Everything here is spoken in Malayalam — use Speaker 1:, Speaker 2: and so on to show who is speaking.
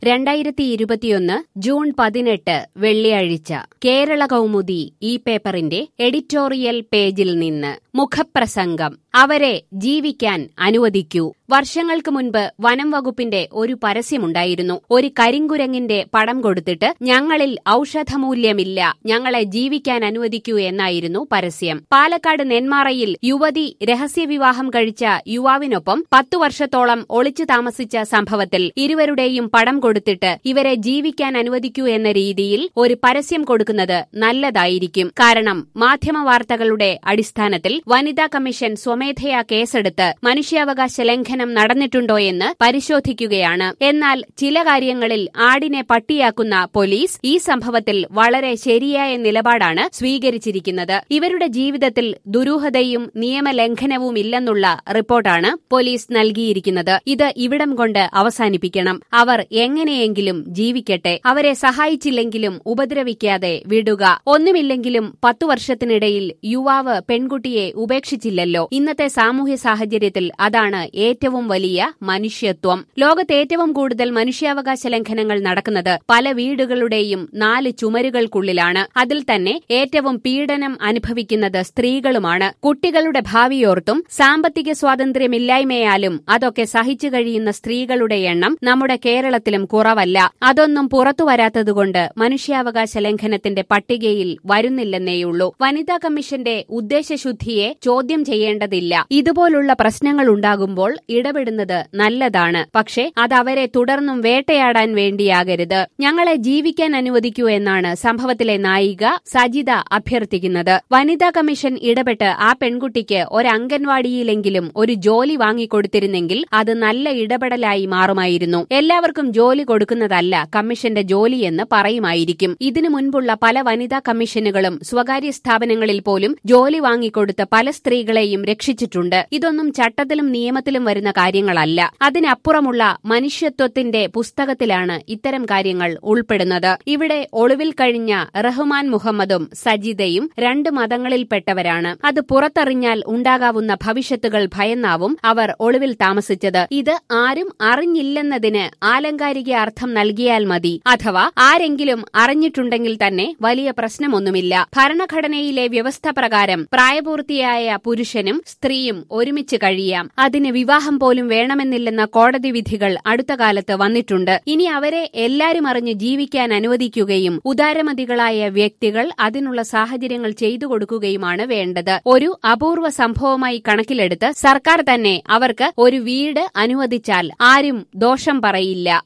Speaker 1: രണ്ടായിരത്തി ഇരുപത്തിയൊന്ന് ജൂൺ പതിനെട്ട് വെള്ളിയാഴ്ച കേരള കൗമുദി ഈ പേപ്പറിന്റെ എഡിറ്റോറിയൽ പേജിൽ നിന്ന് മുഖപ്രസംഗം അവരെ ജീവിക്കാൻ അനുവദിക്കൂ വർഷങ്ങൾക്ക് മുൻപ് വനം വകുപ്പിന്റെ ഒരു പരസ്യമുണ്ടായിരുന്നു ഒരു കരിങ്കുരങ്ങിന്റെ പടം കൊടുത്തിട്ട് ഞങ്ങളിൽ ഔഷധമൂല്യമില്ല ഞങ്ങളെ ജീവിക്കാൻ അനുവദിക്കൂ എന്നായിരുന്നു പരസ്യം പാലക്കാട് നെന്മാറയിൽ യുവതി രഹസ്യവിവാഹം കഴിച്ച യുവാവിനൊപ്പം പത്തു വർഷത്തോളം ഒളിച്ചു താമസിച്ച സംഭവത്തിൽ ഇരുവരുടെയും പടം കൊടുത്തിട്ട് ഇവരെ ജീവിക്കാൻ അനുവദിക്കൂ എന്ന രീതിയിൽ ഒരു പരസ്യം കൊടുക്കുന്നത് നല്ലതായിരിക്കും കാരണം മാധ്യമ വാർത്തകളുടെ അടിസ്ഥാനത്തിൽ വനിതാ കമ്മീഷൻ സ്വമേധയാ കേസെടുത്ത് മനുഷ്യാവകാശ ലംഘനം നടന്നിട്ടുണ്ടോയെന്ന് പരിശോധിക്കുകയാണ് എന്നാൽ ചില കാര്യങ്ങളിൽ ആടിനെ പട്ടിയാക്കുന്ന പോലീസ് ഈ സംഭവത്തിൽ വളരെ ശരിയായ നിലപാടാണ് സ്വീകരിച്ചിരിക്കുന്നത് ഇവരുടെ ജീവിതത്തിൽ ദുരൂഹതയും നിയമലംഘനവും ഇല്ലെന്നുള്ള റിപ്പോർട്ടാണ് പോലീസ് നൽകിയിരിക്കുന്നത് ഇത് ഇവിടം കൊണ്ട് അവസാനിപ്പിക്കണം അവർ എങ്ങനെയെങ്കിലും ജീവിക്കട്ടെ അവരെ സഹായിച്ചില്ലെങ്കിലും ഉപദ്രവിക്കാതെ വിടുക ഒന്നുമില്ലെങ്കിലും പത്തു വർഷത്തിനിടയിൽ യുവാവ് പെൺകുട്ടിയെ ഉപേക്ഷിച്ചില്ലല്ലോ ഇന്നത്തെ സാമൂഹ്യ സാഹചര്യത്തിൽ അതാണ് ഏറ്റവും വലിയ മനുഷ്യത്വം ലോകത്ത് ഏറ്റവും കൂടുതൽ മനുഷ്യാവകാശ ലംഘനങ്ങൾ നടക്കുന്നത് പല വീടുകളുടെയും നാല് ചുമരുകൾക്കുള്ളിലാണ് അതിൽ തന്നെ ഏറ്റവും പീഡനം അനുഭവിക്കുന്നത് സ്ത്രീകളുമാണ് കുട്ടികളുടെ ഭാവിയോർത്തും സാമ്പത്തിക സ്വാതന്ത്ര്യമില്ലായ്മയാലും അതൊക്കെ സഹിച്ചു കഴിയുന്ന സ്ത്രീകളുടെ എണ്ണം നമ്മുടെ കേരളത്തിലും കുറവല്ല അതൊന്നും പുറത്തു വരാത്തതുകൊണ്ട് മനുഷ്യാവകാശ ലംഘനത്തിന്റെ പട്ടികയിൽ വരുന്നില്ലെന്നേയുള്ളൂ വനിതാ കമ്മീഷന്റെ ഉദ്ദേശശുദ്ധിയെ ചോദ്യം ചെയ്യേണ്ടതില്ല ഇതുപോലുള്ള പ്രശ്നങ്ങൾ ഉണ്ടാകുമ്പോൾ ഇടപെടുന്നത് നല്ലതാണ് പക്ഷേ അത് അവരെ തുടർന്നും വേട്ടയാടാൻ വേണ്ടിയാകരുത് ഞങ്ങളെ ജീവിക്കാൻ അനുവദിക്കൂ എന്നാണ് സംഭവത്തിലെ നായിക സജിത അഭ്യർത്ഥിക്കുന്നത് വനിതാ കമ്മീഷൻ ഇടപെട്ട് ആ പെൺകുട്ടിക്ക് ഒരു അംഗൻവാടിയിലെങ്കിലും ഒരു ജോലി വാങ്ങിക്കൊടുത്തിരുന്നെങ്കിൽ അത് നല്ല ഇടപെടലായി മാറുമായിരുന്നു എല്ലാവർക്കും ജോലി കൊടുക്കുന്നതല്ല കമ്മീഷന്റെ ജോലിയെന്ന് പറയുമായിരിക്കും ഇതിനു മുൻപുള്ള പല വനിതാ കമ്മീഷനുകളും സ്വകാര്യ സ്ഥാപനങ്ങളിൽ പോലും ജോലി വാങ്ങിക്കൊടുത്ത പല സ്ത്രീകളെയും രക്ഷിച്ചിട്ടുണ്ട് ഇതൊന്നും ചട്ടത്തിലും നിയമത്തിലും വരുന്ന കാര്യങ്ങളല്ല അതിനപ്പുറമുള്ള മനുഷ്യത്വത്തിന്റെ പുസ്തകത്തിലാണ് ഇത്തരം കാര്യങ്ങൾ ഉൾപ്പെടുന്നത് ഇവിടെ ഒളിവിൽ കഴിഞ്ഞ റഹ്മാൻ മുഹമ്മദും സജിതയും രണ്ട് മതങ്ങളിൽപ്പെട്ടവരാണ് അത് പുറത്തറിഞ്ഞാൽ ഉണ്ടാകാവുന്ന ഭവിഷ്യത്തുകൾ ഭയന്നാവും അവർ ഒളിവിൽ താമസിച്ചത് ഇത് ആരും അറിഞ്ഞില്ലെന്നതിന് ആലങ്കാരിക അർത്ഥം നൽകിയാൽ മതി അഥവാ ആരെങ്കിലും അറിഞ്ഞിട്ടുണ്ടെങ്കിൽ തന്നെ വലിയ പ്രശ്നമൊന്നുമില്ല ഭരണഘടനയിലെ വ്യവസ്ഥ പ്രകാരം പ്രായപൂർത്തിയായ പുരുഷനും സ്ത്രീയും ഒരുമിച്ച് കഴിയാം അതിന് വിവാഹം പോലും വേണമെന്നില്ലെന്ന കോടതി വിധികൾ അടുത്ത കാലത്ത് വന്നിട്ടുണ്ട് ഇനി അവരെ എല്ലാരും അറിഞ്ഞ് ജീവിക്കാൻ അനുവദിക്കുകയും ഉദാരമതികളായ വ്യക്തികൾ അതിനുള്ള സാഹചര്യങ്ങൾ ചെയ്തു കൊടുക്കുകയുമാണ് വേണ്ടത് ഒരു അപൂർവ സംഭവമായി കണക്കിലെടുത്ത് സർക്കാർ തന്നെ അവർക്ക് ഒരു വീട് അനുവദിച്ചാൽ ആരും ദോഷം പറയില്ല